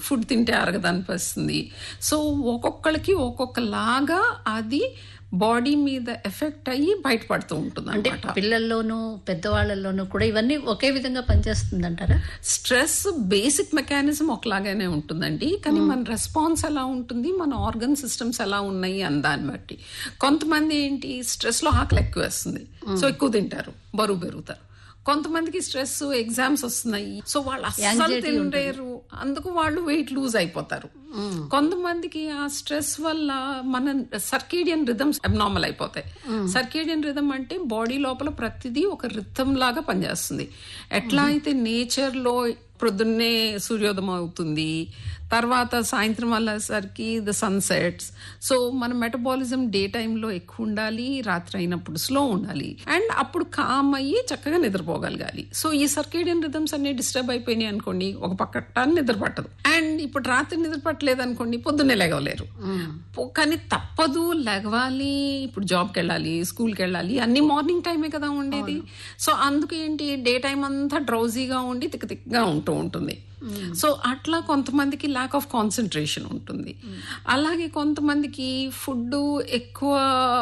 Food తింటే అరగదనిపిస్తుంది so ఒక్కొక్కరికి ఒక్కొక్కలాగా అది బాడీ మీద ఎఫెక్ట్ అయ్యి బయటపడుతూ ఉంటుంది అంటే పిల్లల్లోనూ పెద్దవాళ్ళలోనూ కూడా ఇవన్నీ ఒకే విధంగా పనిచేస్తుంది అంటారా స్ట్రెస్ బేసిక్ మెకానిజం ఒకలాగానే ఉంటుందండి కానీ మన రెస్పాన్స్ ఎలా ఉంటుంది మన ఆర్గన్ సిస్టమ్స్ ఎలా ఉన్నాయి అని దాన్ని బట్టి కొంతమంది ఏంటి స్ట్రెస్ లో ఆకలి ఎక్కువ వేస్తుంది సో ఎక్కువ తింటారు బరువు పెరుగుతారు కొంతమందికి స్ట్రెస్ ఎగ్జామ్స్ వస్తున్నాయి సో వాళ్ళు అస్సలు తినలేరు అందుకు వాళ్ళు వెయిట్ లూజ్ అయిపోతారు కొంతమందికి ఆ స్ట్రెస్ వల్ల మన సర్కేడియన్ రిథమ్స్ అబ్నార్మల్ అయిపోతాయి సర్కేడియన్ రిథమ్ అంటే బాడీ లోపల ప్రతిదీ ఒక రిథమ్ లాగా పనిచేస్తుంది ఎట్లా అయితే నేచర్ లో ప్రొద్దున్నే సూర్యోదయం అవుతుంది తర్వాత సాయంత్రం అయ్యేసరికి ద సన్సెట్స్ సో మన మెటబాలిజం డే టైంలో ఎక్కువ ఉండాలి రాత్రి అయినప్పుడు స్లో ఉండాలి అండ్ అప్పుడు కామ్ అయ్యి చక్కగా నిద్రపోగలగాలి సో ఈ సర్కేడియన్ రిథమ్స్ అన్ని డిస్టర్బ్ అయిపోయినాయి అనుకోండి ఒక పక్కన నిద్ర పట్టదు అండ్ ఇప్పుడు రాత్రి నిద్ర పట్టలేదు అనుకోండి పొద్దున్నే లేగలేరు పో- కానీ తప్పదు లెగవాలి ఇప్పుడు జాబ్కి వెళ్ళాలి స్కూల్కి వెళ్ళాలి అన్ని మార్నింగ్ టైమే కదా ఉండేది సో అందుకు ఏంటి డే టైం అంతా డ్రౌజీగా ఉండి తిక్క తిక్కగా ఉంటూ ఉంటుంది సో అట్లా కొంతమందికి ల్యాక్ ఆఫ్ కాన్సన్ట్రేషన్ ఉంటుంది అలాగే కొంతమందికి ఫుడ్ ఎక్కువ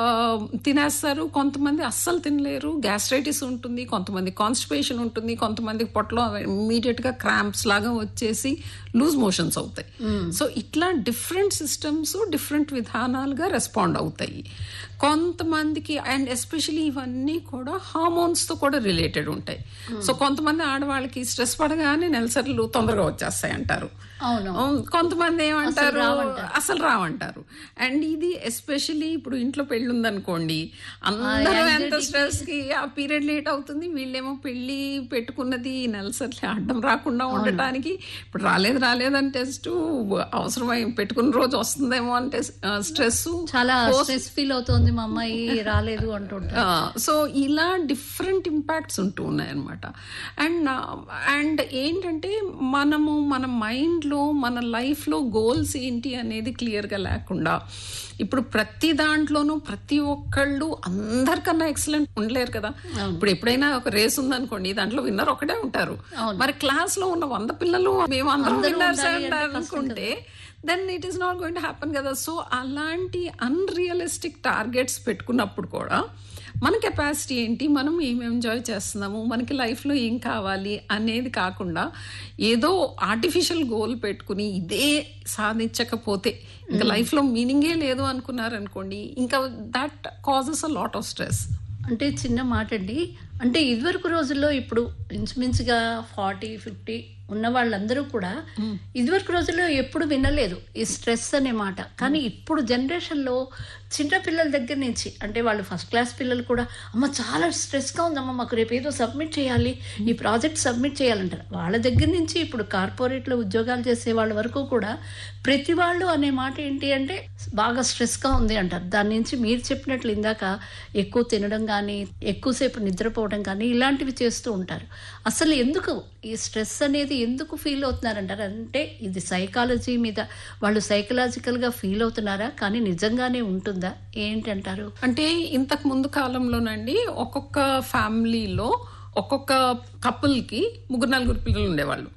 తినేస్తారు కొంతమంది అస్సలు తినలేరు గ్యాస్ట్రైటిస్ ఉంటుంది కొంతమంది కాన్స్టిపేషన్ ఉంటుంది కొంతమందికి పొట్టలో ఇమీడియట్ గా క్రాంప్స్ లాగా వచ్చేసి లూజ్ మోషన్స్ అవుతాయి సో ఇట్లా డిఫరెంట్ సిస్టమ్స్ డిఫరెంట్ విధానాలుగా రెస్పాండ్ అవుతాయి కొంతమందికి అండ్ ఎస్పెషలీ ఇవన్నీ కూడా హార్మోన్స్ తో కూడా రిలేటెడ్ ఉంటాయి సో కొంతమంది ఆడవాళ్ళకి స్ట్రెస్ పడగానే నెలసరిలు తొందరగా వచ్చేస్తాయి అంటారు అవును ఉమ్, కొంతమంది ఏమంటారు అసలు రావంటారు అండ్ ఇది ఎస్పెషల్లీ ఇప్పుడు ఇంట్లో పెళ్లి ఉందనుకోండి అందరూ ఎంత స్ట్రెస్ కి ఆ పీరియడ్ లేట్ అవుతుంది వీళ్ళేమో పెళ్లి పెట్టుకున్నది నెలసరి అడ్డం రాకుండా ఉండటానికి ఇప్పుడు రాలేదు రాలేదని టెస్ట్ అవసరమై పెట్టుకున్న రోజు వస్తుందేమో అంటే స్ట్రెస్ చాలా స్ట్రెస్ ఫీల్ అవుతోంది మా అమ్మాయి రాలేదు అంటుంటారు సో ఇలా డిఫరెంట్ ఇంపాక్ట్స్ ఉంటూ ఉన్నాయి అనమాట అండ్ అండ్ ఏంటంటే మనము మన మైండ్లో మన లైఫ్లో గోల్స్ ఏంటి అనేది క్లియర్గా లేకుండా ఇప్పుడు ప్రతి దాంట్లోనూ ప్రతి ఒక్కళ్ళు అందరికన్నా ఎక్సలెంట్ ఉండలేరు కదా ఇప్పుడు ఎప్పుడైనా ఒక రేస్ ఉందనుకోండి దాంట్లో విన్నర్ ఒకటే ఉంటారు మరి క్లాస్ లో ఉన్న వంద పిల్లలు మేము అందరం విన్నర్స్ అనుకుంటే then it is not going to happen కదా సో అలాంటి అన్రియలిస్టిక్ టార్గెట్స్ పెట్టుకున్నప్పుడు కూడా మన కెపాసిటీ ఏంటి మనం ఏం ఎంజాయ్ చేస్తున్నాము మనకి లైఫ్లో ఏం కావాలి అనేది కాకుండా ఏదో ఆర్టిఫిషియల్ గోల్ పెట్టుకుని ఇదే సాధించకపోతే ఇంకా లైఫ్లో మీనింగే లేదు అనుకున్నారనుకోండి ఇంకా that causes a lot of stress అంటే చిన్న మాట అండి అంటే ఇదివరకు రోజుల్లో ఇప్పుడు ఇంచుమించుగా ఫార్టీ ఫిఫ్టీ ఉన్న వాళ్ళందరూ కూడా ఇదివరకు రోజుల్లో ఎప్పుడు వినలేదు ఈ స్ట్రెస్ అనే మాట కానీ ఇప్పుడు జనరేషన్లో చిన్న పిల్లల దగ్గర నుంచి అంటే వాళ్ళు ఫస్ట్ క్లాస్ పిల్లలు కూడా అమ్మ చాలా స్ట్రెస్గా ఉందమ్మ మాకు రేపు ఏదో సబ్మిట్ చేయాలి ఈ ప్రాజెక్ట్ సబ్మిట్ చేయాలంటారు వాళ్ళ దగ్గర నుంచి ఇప్పుడు కార్పొరేట్లో ఉద్యోగాలు చేసే వాళ్ళ వరకు కూడా ప్రతి వాళ్ళు అనే మాట ఏంటి అంటే బాగా స్ట్రెస్గా ఉంది అంటారు దాని నుంచి మీరు చెప్పినట్లు ఇందాక ఎక్కువ తినడం కానీ ఎక్కువసేపు నిద్రపోవడం కానీ ఇలాంటివి చేస్తూ ఉంటారు అసలు ఎందుకు ఈ స్ట్రెస్ అనేది ఎందుకు ఫీల్ అవుతున్నారంటారు అంటే ఇది సైకాలజీ మీద వాళ్ళు సైకలాజికల్గా ఫీల్ అవుతున్నారా కానీ నిజంగానే ఉంటుందా ఏంటంటారు అంటే ఇంతకు ముందు కాలంలోనండి ఒక్కొక్క ఫ్యామిలీలో ఒక్కొక్క కపుల్ కి ముగ్గురు నలుగురు పిల్లలు ఉండేవాళ్ళు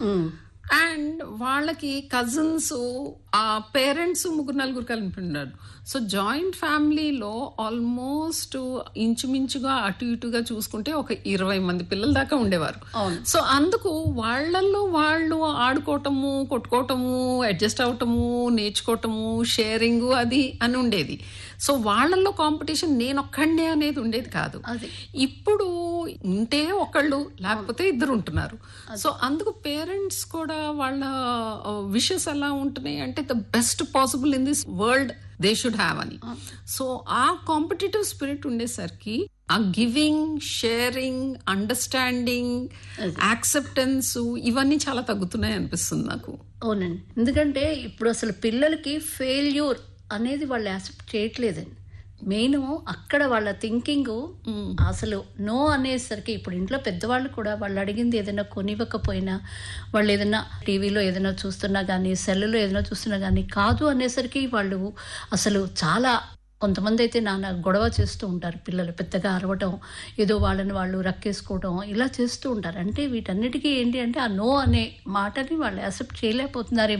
అండ్ వాళ్ళకి కజిన్స్ ఆ పేరెంట్స్ ముగ్గురు నలుగురు కలిపి ఉన్నారు సో జాయింట్ ఫ్యామిలీలో ఆల్మోస్ట్ ఇంచుమించుగా అటు ఇటుగా చూసుకుంటే ఒక ఇరవై మంది పిల్లల దాకా ఉండేవారు సో అందుకు వాళ్ళల్లో వాళ్ళు ఆడుకోవటము కొట్టుకోవటము అడ్జస్ట్ అవటము నేర్చుకోవటము షేరింగ్ అది అని ఉండేది సో వాళ్ళల్లో కాంపిటీషన్ నేను ఒక్కడే అనేది ఉండేది కాదు అది. ఇప్పుడు ఉంటే ఒకళ్ళు లేకపోతే ఇద్దరు ఉంటున్నారు సో అందుకు పేరెంట్స్ కూడా వాళ్ళ విషెస్ ఎలా ఉంటున్నాయి అంటే the best possible in this world they should have అని సో ఆ కాంపిటేటివ్ స్పిరిట్ ఉండేసరికి ఆ గివింగ్ షేరింగ్ అండర్స్టాండింగ్ యాక్సెప్టెన్స్ ఇవన్నీ చాలా తగ్గుతున్నాయి అనిపిస్తుంది నాకు అవునండి ఎందుకంటే ఇప్పుడు అసలు పిల్లలకి ఫెయిల్యూర్ అనేది వాళ్ళు యాక్సెప్ట్ చేయట్లేదండి మెయిన్ అక్కడ వాళ్ళ థింకింగ్ అసలు నో అనేసరికి ఇప్పుడు ఇంట్లో పెద్దవాళ్ళు కూడా వాళ్ళు అడిగింది ఏదైనా కొనివ్వకపోయినా వాళ్ళు ఏదైనా టీవీలో ఏదైనా చూస్తున్నా కానీ సెల్లులో ఏదైనా చూస్తున్నా కానీ కాదు అనేసరికి వాళ్ళు అసలు చాలా కొంతమంది అయితే నాన్న గొడవ చేస్తూ ఉంటారు పిల్లలు పెద్దగా అరవటం ఏదో వాళ్ళని వాళ్ళు రక్కేసుకోవడం ఇలా చేస్తూ ఉంటారు అంటే వీటన్నిటికీ ఏంటి అంటే ఆ నో అనే మాటని వాళ్ళు యాక్సెప్ట్ చేయలేకపోతున్నారేమో